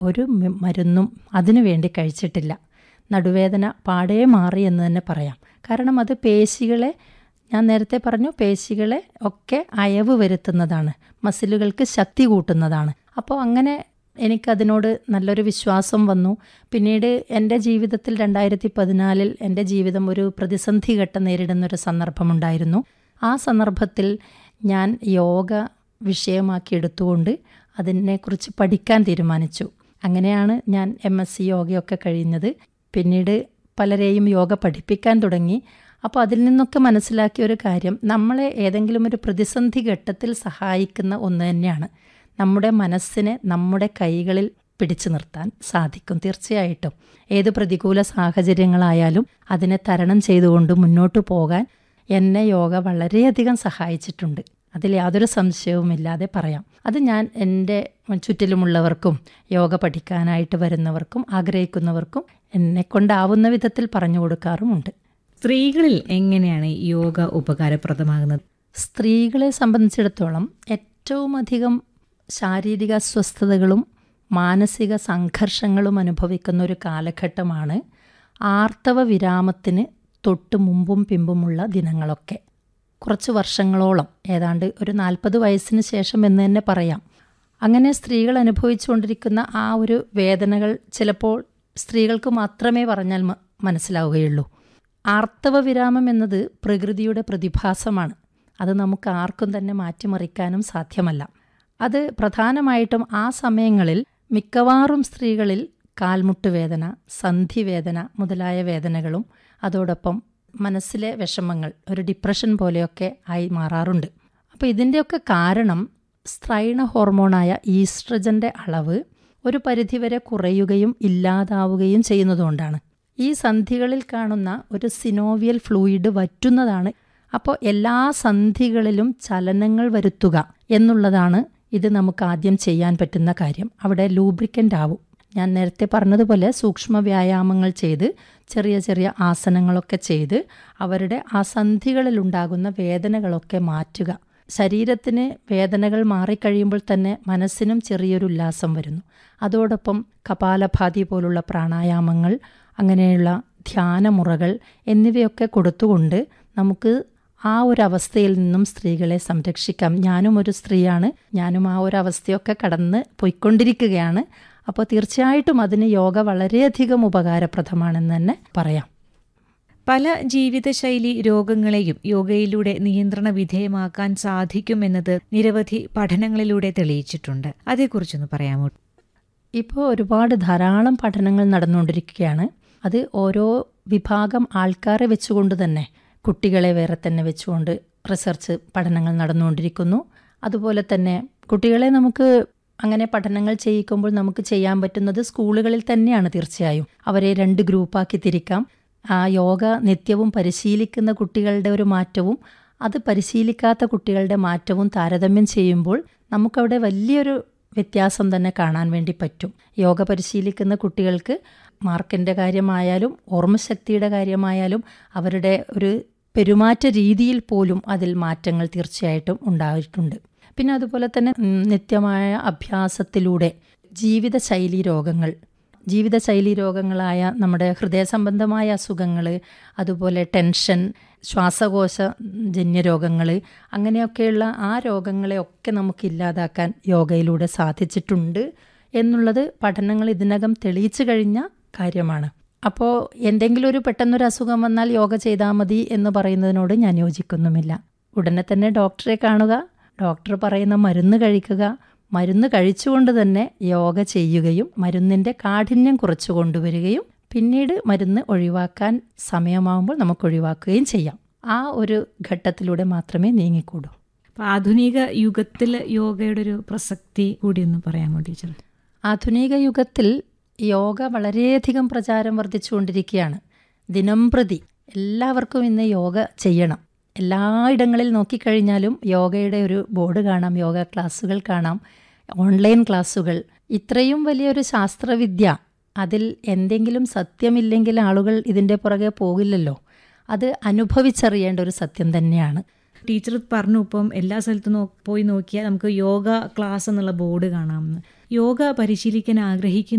ഒരു മ- മരുന്നും അതിനു വേണ്ടി കഴിച്ചിട്ടില്ല നടുവേദന പാടേ മാറി എന്ന് തന്നെ പറയാം കാരണം അത് പേശികളെ ഞാൻ നേരത്തെ പറഞ്ഞു പേശികളെ ഒക്കെ അയവ് വരുത്തുന്നതാണ് മസിലുകൾക്ക് ശക്തി കൂട്ടുന്നതാണ് അപ്പോൾ അങ്ങനെ എനിക്കതിനോട് നല്ലൊരു വിശ്വാസം വന്നു പിന്നീട് എൻ്റെ ജീവിതത്തിൽ രണ്ടായിരത്തി പതിനാലിൽ എൻ്റെ ജീവിതം ഒരു പ്രതിസന്ധി ഘട്ടം നേരിടുന്നൊരു സന്ദർഭമുണ്ടായിരുന്നു ആ സന്ദർഭത്തിൽ ഞാൻ യോഗ വിഷയമാക്കി എടുത്തുകൊണ്ട് അതിനെക്കുറിച്ച് പഠിക്കാൻ തീരുമാനിച്ചു അങ്ങനെയാണ് ഞാൻ എം എസ് സി യോഗയൊക്കെ കഴിഞ്ഞത് പിന്നീട് പലരെയും യോഗ പഠിപ്പിക്കാൻ തുടങ്ങി അപ്പോൾ അതിൽ നിന്നൊക്കെ മനസ്സിലാക്കിയ ഒരു കാര്യം നമ്മളെ ഏതെങ്കിലും ഒരു പ്രതിസന്ധി ഘട്ടത്തിൽ സഹായിക്കുന്ന ഒന്ന് തന്നെയാണ് നമ്മുടെ മനസ്സിനെ നമ്മുടെ കൈകളിൽ പിടിച്ചു നിർത്താൻ സാധിക്കും തീർച്ചയായിട്ടും ഏത് പ്രതികൂല സാഹചര്യങ്ങളായാലും അതിനെ തരണം ചെയ്തുകൊണ്ട് മുന്നോട്ട് പോകാൻ എന്നെ യോഗ വളരെയധികം സഹായിച്ചിട്ടുണ്ട് അതിൽ യാതൊരു സംശയവുമില്ലാതെ പറയാം അത് ഞാൻ എൻ്റെ ചുറ്റിലുമുള്ളവർക്കും യോഗ പഠിക്കാനായിട്ട് വരുന്നവർക്കും ആഗ്രഹിക്കുന്നവർക്കും എന്നെ കൊണ്ടാവുന്ന വിധത്തിൽ പറഞ്ഞു കൊടുക്കാറുമുണ്ട് സ്ത്രീകളിൽ എങ്ങനെയാണ് യോഗ ഉപകാരപ്രദമാകുന്നത് സ്ത്രീകളെ സംബന്ധിച്ചിടത്തോളം ഏറ്റവും അധികം ശാരീരിക അസ്വസ്ഥതകളും മാനസിക സംഘർഷങ്ങളും അനുഭവിക്കുന്ന ഒരു കാലഘട്ടമാണ് ആർത്തവ വിരാമത്തിന് തൊട്ട് മുമ്പും പിമ്പുമുള്ള ദിനങ്ങളൊക്കെ കുറച്ച് വർഷങ്ങളോളം ഏതാണ്ട് ഒരു നാൽപ്പത് വയസ്സിന് ശേഷം എന്ന് തന്നെ പറയാം അങ്ങനെ സ്ത്രീകൾ അനുഭവിച്ചുകൊണ്ടിരിക്കുന്ന ആ ഒരു വേദനകൾ ചിലപ്പോൾ സ്ത്രീകൾക്ക് മാത്രമേ പറഞ്ഞാൽ മ- മനസ്സിലാവുകയുള്ളൂ ആർത്തവ വിരാമം എന്നത് പ്രകൃതിയുടെ പ്രതിഭാസമാണ് അത് നമുക്ക് ആർക്കും തന്നെ മാറ്റിമറിക്കാനും സാധ്യമല്ല അത് പ്രധാനമായിട്ടും ആ സമയങ്ങളിൽ മിക്കവാറും സ്ത്രീകളിൽ കാൽമുട്ട് വേദന സന്ധിവേദന മുതലായ വേദനകളും അതോടൊപ്പം മനസ്സിലെ വിഷമങ്ങൾ ഒരു ഡിപ്രഷൻ പോലെയൊക്കെ ആയി മാറാറുണ്ട് അപ്പോൾ ഇതിൻ്റെയൊക്കെ കാരണം സ്ത്രൈണ ഹോർമോണായ ഈസ്ട്രജൻ്റെ അളവ് ഒരു പരിധിവരെ കുറയുകയും ഇല്ലാതാവുകയും ചെയ്യുന്നതുകൊണ്ടാണ് ഈ സന്ധികളിൽ കാണുന്ന ഒരു സിനോവിയൽ ഫ്ലൂയിഡ് വറ്റുന്നതാണ് അപ്പോൾ എല്ലാ സന്ധികളിലും ചലനങ്ങൾ വരുത്തുക എന്നുള്ളതാണ് ഇത് നമുക്ക് ആദ്യം ചെയ്യാൻ പറ്റുന്ന കാര്യം അവിടെ ലൂബ്രിക്കൻ്റ് ആവും ഞാൻ നേരത്തെ പറഞ്ഞതുപോലെ സൂക്ഷ്മ വ്യായാമങ്ങൾ ചെയ്ത് ചെറിയ ചെറിയ ആസനങ്ങളൊക്കെ ചെയ്ത് അവരുടെ ആ സന്ധികളിലുണ്ടാകുന്ന വേദനകളൊക്കെ മാറ്റുക ശരീരത്തിന് വേദനകൾ മാറിക്കഴിയുമ്പോൾ തന്നെ മനസ്സിനും ചെറിയൊരു ഉല്ലാസം വരുന്നു അതോടൊപ്പം കപാലഭാതി പോലുള്ള പ്രാണായാമങ്ങൾ അങ്ങനെയുള്ള ധ്യാനമുറകൾ എന്നിവയൊക്കെ കൊടുത്തുകൊണ്ട് നമുക്ക് ആ ഒരു അവസ്ഥയിൽ നിന്നും സ്ത്രീകളെ സംരക്ഷിക്കാം ഞാനും ഒരു സ്ത്രീയാണ് ഞാനും ആ ഒരു അവസ്ഥയൊക്കെ കടന്ന് പോയിക്കൊണ്ടിരിക്കുകയാണ് അപ്പോൾ തീർച്ചയായിട്ടും അതിന് യോഗ വളരെയധികം ഉപകാരപ്രദമാണെന്ന് തന്നെ പറയാം പല ജീവിതശൈലി രോഗങ്ങളെയും യോഗയിലൂടെ നിയന്ത്രണ വിധേയമാക്കാൻ സാധിക്കുമെന്നത് നിരവധി പഠനങ്ങളിലൂടെ തെളിയിച്ചിട്ടുണ്ട് അതേക്കുറിച്ചൊന്ന് പറയാമോ ഇപ്പോൾ ഒരുപാട് ധാരാളം പഠനങ്ങൾ നടന്നുകൊണ്ടിരിക്കുകയാണ് അത് ഓരോ വിഭാഗം ആൾക്കാരെ വെച്ചുകൊണ്ട് തന്നെ കുട്ടികളെ വേറെ തന്നെ വെച്ചുകൊണ്ട് റിസർച്ച് പഠനങ്ങൾ നടന്നുകൊണ്ടിരിക്കുന്നു അതുപോലെ തന്നെ കുട്ടികളെ നമുക്ക് അങ്ങനെ പഠനങ്ങൾ ചെയ്യിക്കുമ്പോൾ നമുക്ക് ചെയ്യാൻ പറ്റുന്നത് സ്കൂളുകളിൽ തന്നെയാണ് തീർച്ചയായും അവരെ രണ്ട് ഗ്രൂപ്പാക്കി തിരിക്കാം ആ യോഗ നിത്യവും പരിശീലിക്കുന്ന കുട്ടികളുടെ ഒരു മാറ്റവും അത് പരിശീലിക്കാത്ത കുട്ടികളുടെ മാറ്റവും താരതമ്യം ചെയ്യുമ്പോൾ നമുക്കവിടെ വലിയൊരു വ്യത്യാസം തന്നെ കാണാൻ വേണ്ടി പറ്റും യോഗ പരിശീലിക്കുന്ന കുട്ടികൾക്ക് മാർക്കിൻ്റെ കാര്യമായാലും ഓർമ്മശക്തിയുടെ കാര്യമായാലും അവരുടെ ഒരു പെരുമാറ്റ രീതിയിൽ പോലും അതിൽ മാറ്റങ്ങൾ തീർച്ചയായിട്ടും ഉണ്ടായിട്ടുണ്ട് പിന്നെ അതുപോലെ തന്നെ ഉം, നിത്യമായ അഭ്യാസത്തിലൂടെ ജീവിതശൈലി രോഗങ്ങൾ ജീവിതശൈലി രോഗങ്ങളായ നമ്മുടെ ഹൃദയ സംബന്ധമായ അസുഖങ്ങൾ അതുപോലെ ടെൻഷൻ ശ്വാസകോശ ജന്യ രോഗങ്ങൾ അങ്ങനെയൊക്കെയുള്ള ആ രോഗങ്ങളെ ഒക്കെ നമുക്ക് ഇല്ലാതാക്കാൻ യോഗയിലൂടെ സാധിച്ചിട്ടുണ്ട് എന്നുള്ളത് പഠനങ്ങൾ ഇതിനകം തെളിയിച്ചു കഴിഞ്ഞ കാര്യമാണ് അപ്പോൾ എന്തെങ്കിലും ഒരു പെട്ടെന്നൊരു അസുഖം വന്നാൽ യോഗ ചെയ്താൽ മതി എന്ന് പറയുന്നതിനോട് ഞാൻ യോജിക്കുന്നുമില്ല ഉടനെ തന്നെ ഡോക്ടറെ കാണുക ഡോക്ടർ പറയുന്ന മരുന്ന് കഴിക്കുക മരുന്ന് കഴിച്ചുകൊണ്ട് തന്നെ യോഗ ചെയ്യുകയും മരുന്നിൻ്റെ കാഠിന്യം കുറച്ചു കൊണ്ടുവരികയും പിന്നീട് മരുന്ന് ഒഴിവാക്കാൻ സമയമാകുമ്പോൾ നമുക്ക് ഒഴിവാക്കുകയും ചെയ്യാം ആ ഒരു ഘട്ടത്തിലൂടെ മാത്രമേ നീങ്ങിക്കൂടൂ അപ്പൊ ആധുനിക യുഗത്തിൽ യോഗയുടെ ഒരു പ്രസക്തി കൂടി ഒന്ന് പറയാമോ ടീച്ചർ ആധുനിക യുഗത്തിൽ യോഗ വളരെയധികം പ്രചാരം വർദ്ധിച്ചുകൊണ്ടിരിക്കുകയാണ് ദിനംപ്രതി എല്ലാവർക്കും ഇന്ന് യോഗ ചെയ്യണം എല്ലായിടങ്ങളിൽ നോക്കിക്കഴിഞ്ഞാലും യോഗയുടെ ഒരു ബോർഡ് കാണാം യോഗ ക്ലാസ്സുകൾ കാണാം ഓൺലൈൻ ക്ലാസ്സുകൾ ഇത്രയും വലിയൊരു ശാസ്ത്രവിദ്യ അതിൽ എന്തെങ്കിലും സത്യമില്ലെങ്കിൽ ആളുകൾ ഇതിൻ്റെ പുറകെ പോകില്ലല്ലോ അത് അനുഭവിച്ചറിയേണ്ട ഒരു സത്യം തന്നെയാണ് ടീച്ചർ പറഞ്ഞു ഇപ്പം എല്ലാ സ്ഥലത്തും നോ- പോയി നോക്കിയാൽ നമുക്ക് യോഗ ക്ലാസ് എന്നുള്ള ബോർഡ് കാണാമെന്ന് യോഗ പരിശീലിക്കാൻ ആഗ്രഹിക്കുന്ന